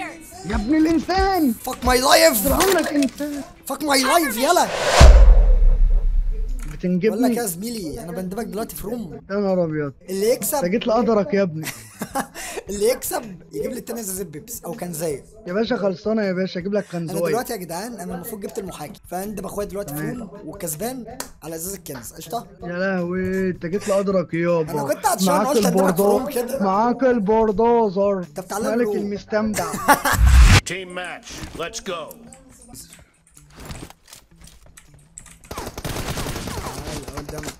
يا ابن الانسان فك ماي لايف عمرك انسان فك ماي لايف يلا بقول لك بتنجبني يا زميلي انا بندبك دلوقتي في روم يا نهار ابيض اللي انت يكسب جيت لقدرك يا ابني اللي يكسب يجيب لي التاني ازازه بيبس او كنزايه يا باشا خلصانه يا باشا اجيب لك انا كنزويه دلوقتي يا جدعان انا المفروض جبت المحاكي فاندب اخويا دلوقتي في روم وكسبان على ازازه كنز قشطه يا لهوي انت جيت لقدرك يابا أنا كنت عطشان، معاك قلت أديلك في روم البردو- كده. معاك البردوزر طب تعالى ملك نروح. المستمتع Team match. Let's go. تعال قدامك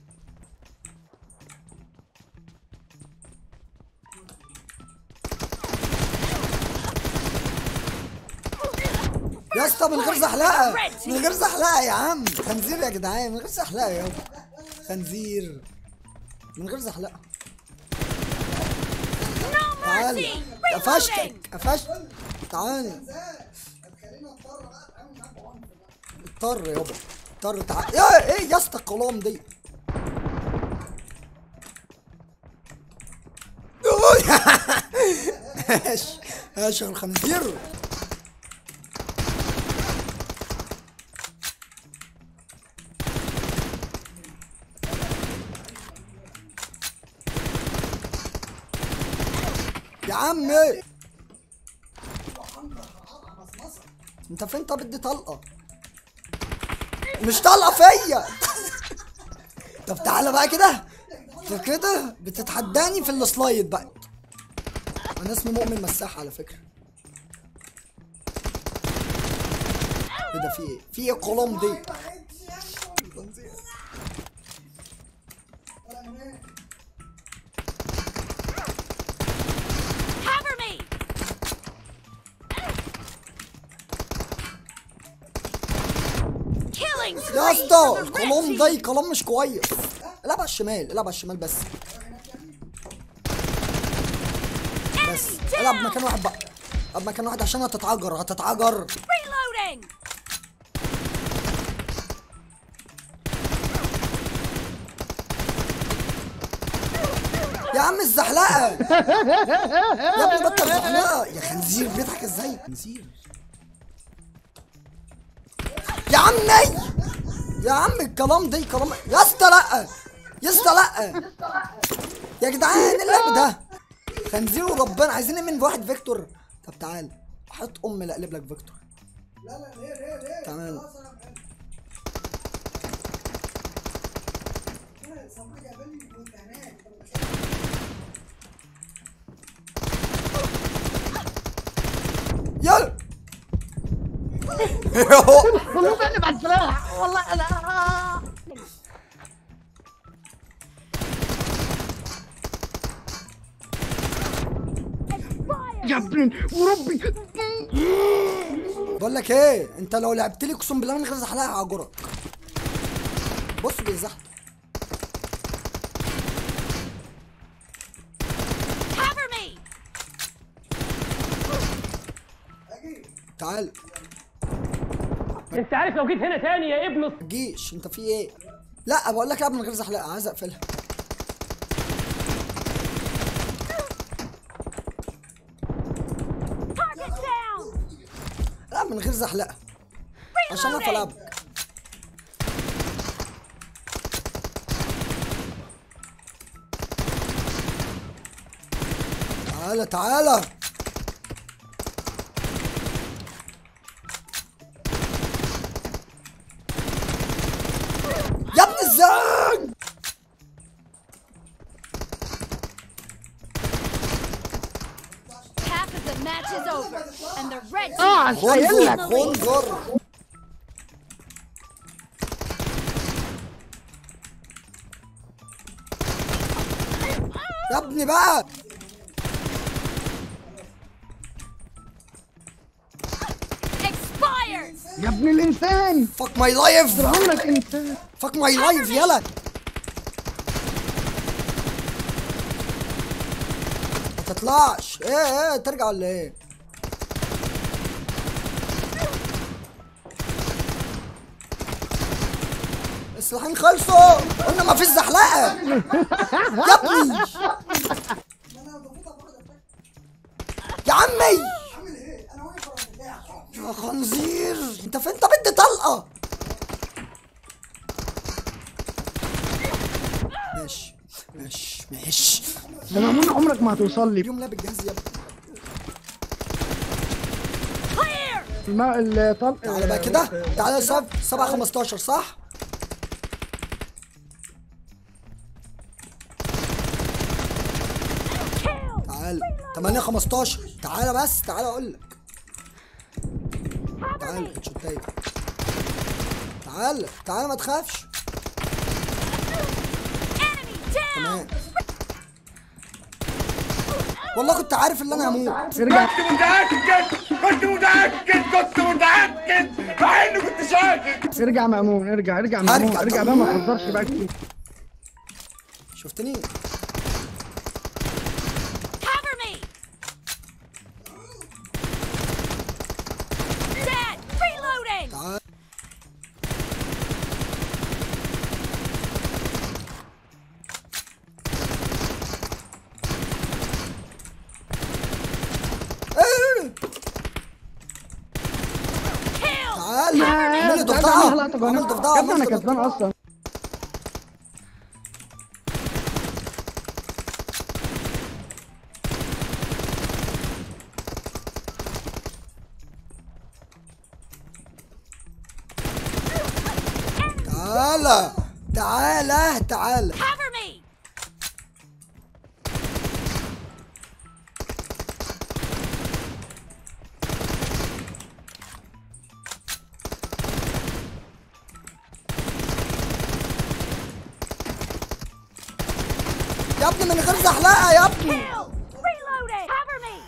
يا اسطى من غير زحلقه من غير زحلقه يا عم خنزير يا جدعان من غير زحلقه يا خنزير من غير زحلقه تعال قفشتك قفشتك تعال اضطر يابا اضطر تعال يا ايه يا اسطى القلام دي ايش ايش الخنزير يا عمي انت فين طب ادي طلقه مش طلقه فيا طب تعالى بقى كده انت كده بتتحداني في السلايد بقى انا اسمي مؤمن مساح على فكره ايه ده في ايه في ايه القلم دي Cover me! Killing يا spree اسطى for the red القلم team. ده قلم مش كويس العب على الشمال العب على الشمال بس بس Enemy العب down! مكان واحد بقى العب مكان واحد عشان هتتعجر هتتعجر Reloading! يا عم الزحلقه يا ابني بطل زحلقه يا خنزير بيضحك ازاي خنزير يا عمي يا عم الكلام ده كلام يا اسطى لا يا اسطى لا يا جدعان ايه اللعب ده خنزير وربنا عايزين من واحد فيكتور طب تعال حط ام لا اقلب لك فيكتور تعال يلا والله بقلب على السلاح والله انا يا ابني وربي بقول لك ايه انت لو لعبت لي اقسم بالله من غير زحلقه هعجرك بص بيزحلق Cover me! تعال انت عارف لو جيت هنا تاني يا ابن الص- تجيش انت في ايه لا بقول لك العب من غير زحلقه عايز اقفلها Target down! العب من غير زحلقه عشان اعرف Reloading! العبك تعالى تعالى يا ابن الزنج Half of the match is over, and the red team اه is شايل خنزر لك خنزر يا ابني بقى expired! يا ابن الانسان فك ماي لايف عمرك انسان فك ماي لايف يلا ما تطلعش ايه ايه ترجع ولا ايه السلاحين خلصوا قلنا ما فيش زحلقه يا ابني يا عمي يا مأمون عمرك ما هتوصل لي اليوم لا بالجهاز يا ابني Clear! الماء الطلق تعالى بقى كده تعالى يا شباب 7 15 صح؟ Kill! تعال 8 15 تعالى بس تعالى اقول لك تعال شوتايه تعال تعال ما تخافش Enemy down! تمام والله كنت عارف ان انا هموت ارجع كنت متأكد كنت متأكد كنت متأكد مع اني كنت شاكك ارجع مأمون ارجع ارجع مأمون هرجع ارجع بقى ما تهزرش بقى كتير شفتني Cover me! Dead! Reloading! تعال إيه، Kill! تعال اعمل لي تعال ضفدعه اعمل لقطة اعمل جوانا. ضفدعه يا ابني انا اعمل كسبان ضفدعة. اصلا تعالى تعالى تعالى Cover me! يا ابني من غير زحلقه يا ابني Kill! Reloading! Cover me!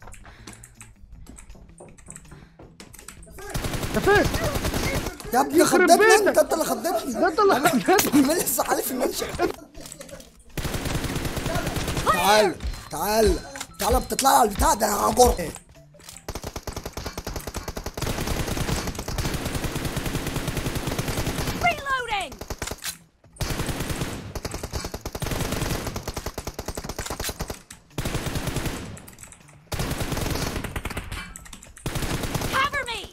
يا فين يا ابني يخرب خضتني بيتك. انت انت اللي خضتني ده انت اللي خدتني عمال لسه حالف المنشأ تعال تعال تعال بتطلع على البتاع ده انا هجر Reloading! Cover me!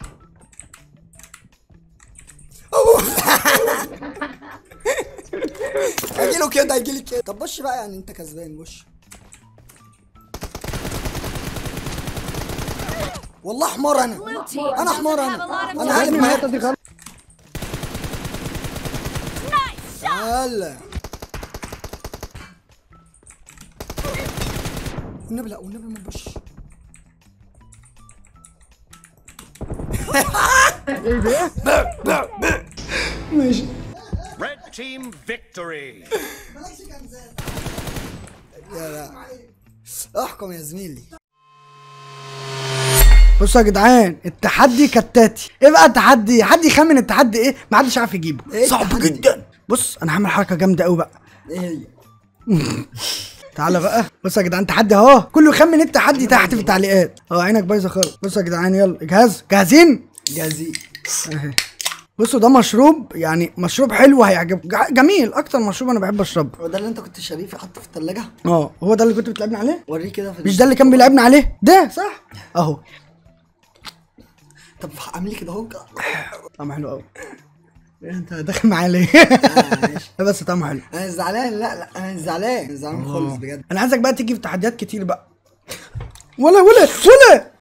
هيجي له كده هيجي لي كده طب بص بقى يعني انت كسبان بص والله حمار انا Blue team انا doesn't حمار have a انا lot of انا يا عارف ابني ما الحته دي خلاص Nice shot! تعال والنبي لا والنبي ما تبص ايه ده ماشي Red team victory. يا لا احكم يا زميلي بصوا يا جدعان التحدي كالتاتي ايه بقى التحدي حد يخمن التحدي ايه ما حدش عارف يجيبه صعب جدا بص انا هعمل حركه جامده قوي بقى ايه هي تعالى بقى بص يا جدعان تحدي اهو كله يخمن التحدي تحت في التعليقات اه عينك بايظه خالص بصوا يا جدعان يلا جاهز جاهزين جاهزين اهي بصوا ده مشروب يعني مشروب حلو هيعجبكم جع- جميل اكتر مشروب انا بحب اشربه هو ده اللي انت كنت شاريه حاطه في الثلاجه اه هو ده اللي كنت بتلعبني عليه وريه كده في مش ده اللي كان بيلعبني عليه ده صح اهو طب اعمل لي كده اهو طعمه حلو قوي انت داخل معايا ليه لا بس طعمه حلو انا زعلان لا لا انا زعلان أنا زعلان خالص بجد انا عايزك بقى تيجي في تحديات كتير بقى ولا ولا ولا